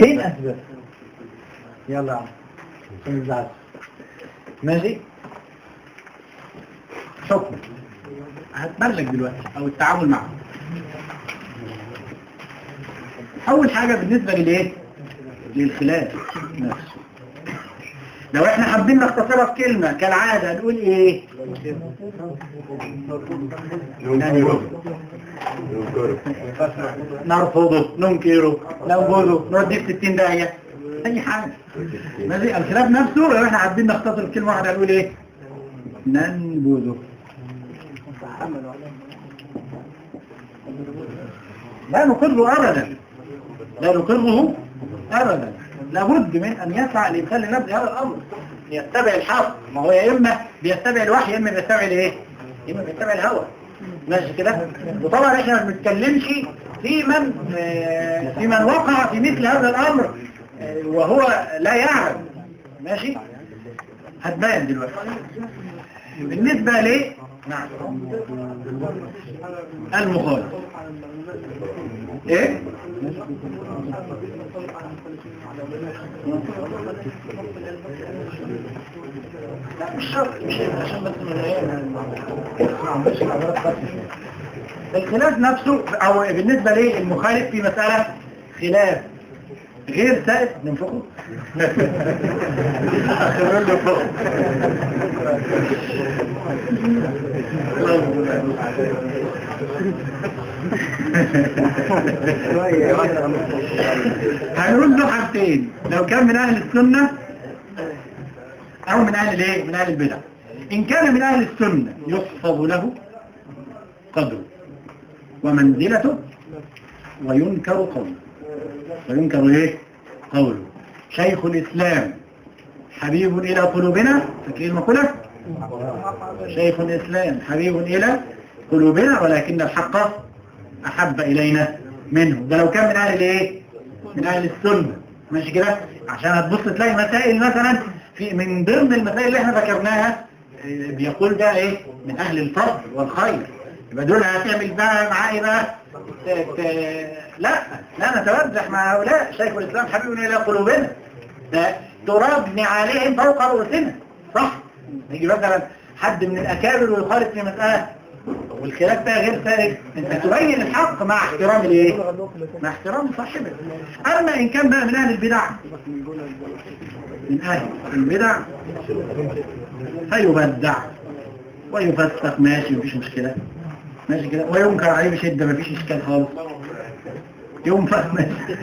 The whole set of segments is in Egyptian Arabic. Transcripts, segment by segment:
ايه الاسباب يلا يا عم عشان ما تزعلش ماشي حكم هتبلغ دلوقتي او التعامل معه اول حاجة بالنسبة للايه للخلاف نفسه لو احنا حابين نختصرها في كلمة كالعادة نقول ايه نرفضه ننكره نوجده نوديه في 60 داهية اي حاجة ماشي الخلاف نفسه لو احنا حابين نختصر في كلمة واحدة نقول ايه ننبذه لا نقره ابدا لا نقره ابدا لابد من ان يسعى الانسان لنبذ هذا الامر يتبع الحق ما هو يا اما بيتبع الوحي يا اما بيتبع الايه يا اما بيتبع الهوى ماشي كده وطبعا احنا ما بنتكلمش في من آه، في من وقع في مثل هذا الامر آه، وهو لا يعلم ماشي هتبان دلوقتي بالنسبة لي نعم المخالف ايه لا مش شرط مش عشان بس من الخلاف نفسه او بالنسبة لي المخالف في مسألة خلاف غير سائد ننفقه خلونا ننفقه هنقول له حاجتين لو كان من اهل السنة او من اهل الايه من اهل البدع ان كان من اهل السنة يحفظ له قدره ومنزلته وينكر قوله وينكر ايه قوله شيخ الاسلام حبيب الى قلوبنا فاكرين المقولة شيخ الاسلام حبيب الى قلوبنا ولكن الحق احب الينا منه ده لو كان من اهل الايه من اهل السنة ماشي كده عشان هتبص تلاقي مسائل مثلا في من ضمن المسائل اللي احنا ذكرناها إيه، بيقول ده ايه من اهل الفضل والخير يبقى دول هتعمل بقى معاه ايه بقى ت- ت- لا لا نتوجه مع هؤلاء شيخ الاسلام حبيبنا الى قلوبنا ده ترابني عليهم فوق رؤوسنا صح يجي مثلا حد من الاكابر ويخالف في مساله والخلاف ده غير سائد انت تبين الحق مع احترام الايه مع احترام صاحبه اما ان كان بقى من اهل البدع من اهل البدع فيبدع ويفسق ماشي مفيش مشكلة ماشي كده وينكر عليه بشدة مفيش اشكال خالص ينفق ماشي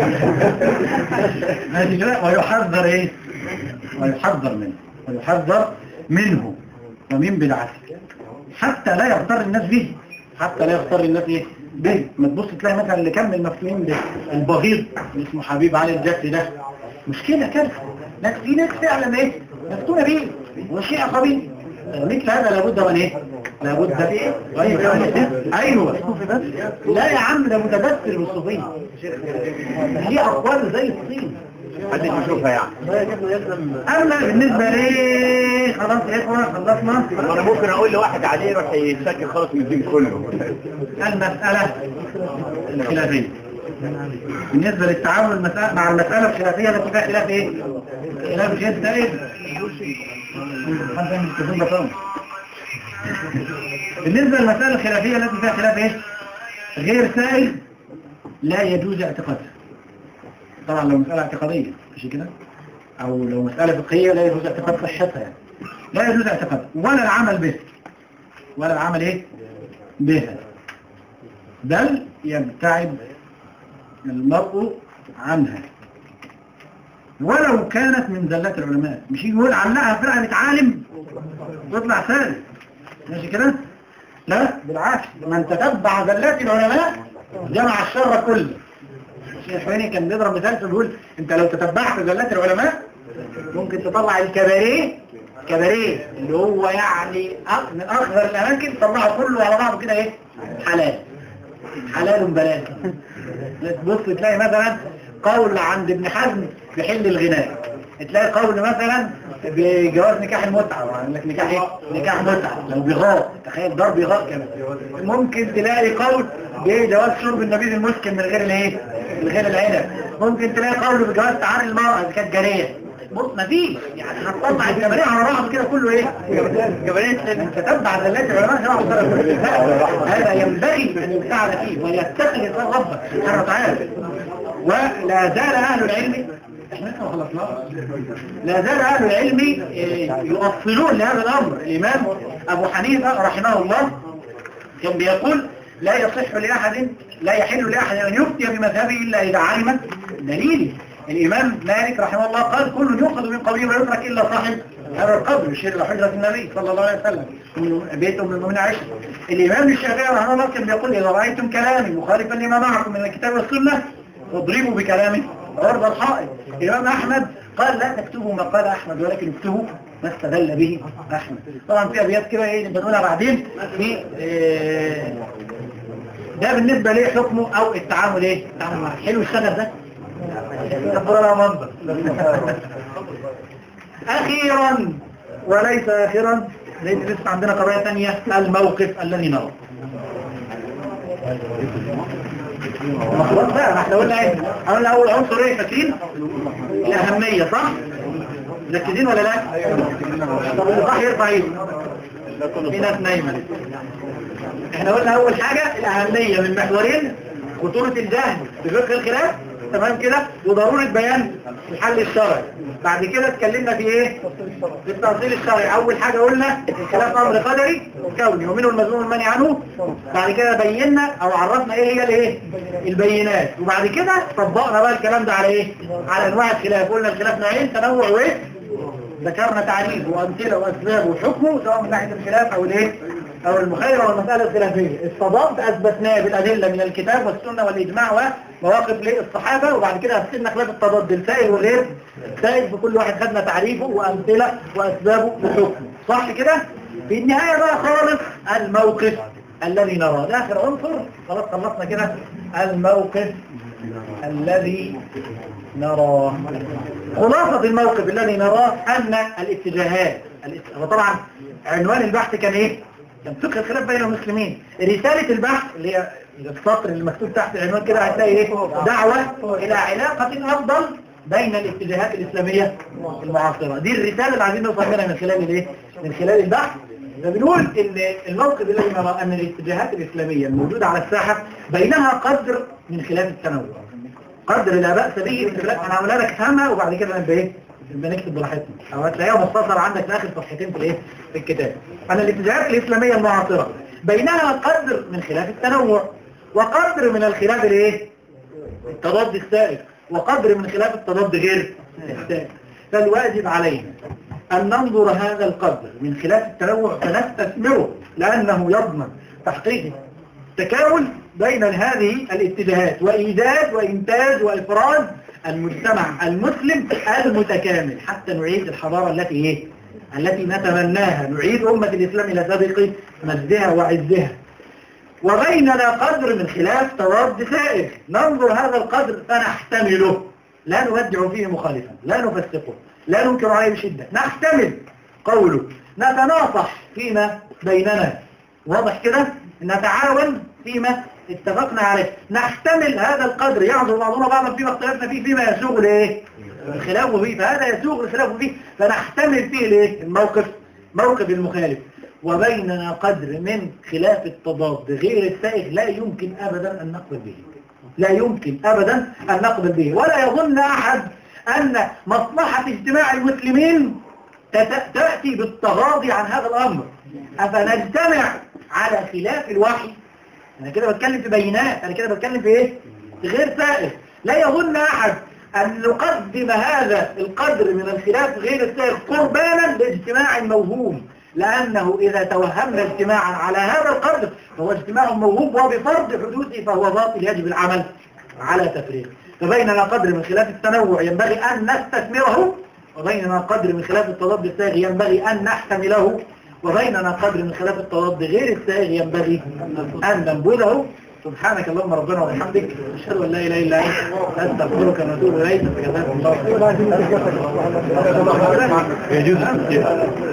ماشي كده ويحذر ايه ويحذر منه ويحذر منه ومن بدعته حتى لا يغتر الناس به حتى لا يغتر الناس ايه به ما تبص تلاقي مثلا اللي كان من المفتونين ده البغيض اللي اسمه حبيب علي الجسي ده مشكلة كارثة ناس في ناس فعلا ايه مفتونة بيه وشيء قبيل مثل هذا لابد من ايه لابد بايه ايوه ايوه لا يا عم ده متبتل بالصوفيه دي اقوال زي الصين حد يشوفها يعني اما بالنسبه لي خلاص يا اخوان خلصنا انا ممكن اقول لواحد عليه يروح يتشكل خالص من الدين كله المساله الخلافيه بالنسبه للتعامل المسألة مع المساله الخلافيه التي فيها خلاف ايه خلاف جد ايه حد مش تفهم بطن. بالنسبه للمساله الخلافيه التي فيها خلاف ايه غير سائل لا يجوز اعتقادها طبعا لو مسألة اعتقادية مش كده او لو مسألة فقهية لا يجوز اعتقاد صحتها يعني لا يجوز اعتقاد ولا العمل به ولا العمل ايه بها بل يبتعد المرء عنها ولو كانت من زلات العلماء مش يجي يقول علقها فرقة عالم تطلع ثالث ماشي كده لا بالعكس من تتبع زلات العلماء جمع الشر كله الشيخ الحويني كان بيضرب مثال فبيقول انت لو تتبعت زلات العلماء ممكن تطلع الكباريه كباريه اللي هو يعني أ- من اخضر الاماكن تطلعه كله على بعضه كده ايه حلال حلال بلال تبص تلاقي مثلا قول عند ابن حزم في حل الغناء تلاقي قول مثلا بجواز نكاح المتعة وعن لك نكاح ايه؟ نكاح متعة لو بغاء تخيل ضرب بغاء كمان ممكن تلاقي قول بجواز شرب النبيذ المسكن من غير الايه الغير العنب ممكن تلاقي قول بجواز تعاري المرأة إذا كانت جارية بص مفيش يعني هتطلع الجبلية على بعض كده كله ايه جبلية تتبع ذلات العلماء شرع الصلاة هذا ينبغي أن يساعد فيه ويتقي الإنسان ربه سبحانه وتعالى ولا زال أهل العلم احنا لسه ما خلصناش لا زال أهل العلم آه، يؤصلون لهذا الأمر الإمام أبو حنيفة رحمه الله كان بيقول لا يصح لأحد لا يحل لأحد أن يفتي بمذهبه إلا إذا علم دليل الإمام مالك رحمه الله قال كل يؤخذ من قوله ويترك إلا صاحب هذا القبر يشير إلى حجرة النبي صلى الله عليه وسلم من بيت أم المؤمنين عائشة الإمام الشافعي رحمه الله كان بيقول إذا رأيتم كلامي مخالفا لما معكم من الكتاب والسنة فاضربوا بكلامه عرض الحائط الإمام أحمد قال لا تكتبوا ما قال أحمد ولكن اكتبوا ما استدل به أحمد طبعا في أبيات كده إيه بنقولها بعدين في إيه ده بالنسبة ليه حكمه أو التعامل إيه التعامل معه حلو الشغل ده كبر لها منظر أخيرا وليس آخرا لأن لسه عندنا قضايا ثانية الموقف الذي نرى خلاص بقى احنا قلنا ايه قلنا اول عنصر ايه فاكرين الاهميه صح مركزين ولا لا طب اللي صح يرفع ايده في ناس نايمه لسه. احنا قلنا اول حاجه الاهميه من محورين خطوره الجهل بفقه الخلاف تمام كده وضروره بيان الحل الشرعي بعد كده اتكلمنا في ايه في التفصيل الشرعي اول حاجه قلنا الخلاف امر قدري كوني ومنه المذموم المنهي عنه بعد كده بينا او عرفنا ايه هي الايه البينات وبعد كده طبقنا بقى الكلام ده على ايه على انواع الخلاف قلنا الخلاف نوعين تنوع وايه ذكرنا تعريف وامثله واسباب وحكمه سواء من ناحيه الخلاف او الايه او المخالفه والمساله الخلافيه الصدام اثبتناه بالادله من الكتاب والسنه والاجماع ومواقف للصحابه وبعد كده اثبتنا خلاف التضاد السائل والغير السائل في كل واحد خدنا تعريفه وامثله واسبابه وحكمه صح كده في النهايه بقى خالص الموقف الذي نراه ده اخر عنصر خلاص خلصنا كده الموقف الذي نراه خلاصة الموقف الذي نراه أن الاتجاهات الات- وطبعا عنوان البحث كان إيه؟ كان فقه الخلاف بين المسلمين رسالة البحث اللي هي السطر اللي مكتوب تحت العنوان كده هتلاقي إيه؟ دعوة إلى علاقة أفضل بين الاتجاهات الإسلامية المعاصرة دي الرسالة اللي عايزين نوصل منها من خلال الإيه؟ من خلال البحث ده بنقول ان الموقف الذي نرى ان الاتجاهات الاسلاميه الموجوده على الساحه بينها قدر من خلاف التنوع قدر لا بأس به من خلاف انا هقولها لك افهمها وبعد كده نبقى ايه نبقى نكتب براحتنا او هتلاقيها مختصره عندك في اخر صفحتين في الايه في الكتاب ان الاتجاهات الاسلاميه المعاصره بينها قدر من خلاف التنوع وقدر من الخلاف الايه التضاد السائغ وقدر من خلاف التضاد غير السائغ فالواجب علينا أن ننظر هذا القدر من خلاف التنوع فنستثمره لأنه يضمن تحقيق التكامل بين هذه الاتجاهات وإيجاد وإنتاج وإفراز المجتمع المسلم المتكامل حتى نعيد الحضارة التي إيه؟ التي نتمناها نعيد أمة الإسلام إلى سابق مجدها وعزها وبيننا قدر من خلاف تضاد سائغ ننظر هذا القدر فنحتمله لا نودع فيه مخالفا لا نفسقه لا ننكر عليه بشدة نحتمل قوله نتناصح فيما بيننا واضح كده نتعاون فيما اتفقنا عليه نحتمل هذا القدر يعذر بعضنا بعضا فيما اختلفنا فيه فيما يسوغ لايه الخلاف فيه فهذا يسوغ الخلاف فيه فنحتمل فيه الايه الموقف موقف المخالف وبيننا قدر من خلاف التضاد غير السائغ لا يمكن ابدا ان نقبل به لا يمكن ابدا ان نقبل به ولا يظن احد ان مصلحة اجتماع المسلمين تت- تأتي بالتغاضي عن هذا الامر افنجتمع على خلاف الوحي انا كده بتكلم في بينات انا كده بتكلم في ايه في غير سائغ لا يظن احد ان نقدم هذا القدر من الخلاف غير السائغ قربانا لاجتماع موهوم لانه اذا توهمنا اجتماعا على هذا القدر فهو اجتماع موهوم وبفرض حدوثه فهو باطل يجب العمل على تفريقه فبيننا قدر من خلاف التنوع ينبغي ان نستثمره وبيننا قدر من خلاف التضاد السائغ ينبغي ان نحتمله وبيننا قدر من خلاف التضاد غير السائغ ينبغي أن ننبذه سبحانك اللهم ربنا وبحمدك أشهد أن لا إله إلا أنت أستغفرك ونتوب إليك فجزاكم الله خيرا يجوز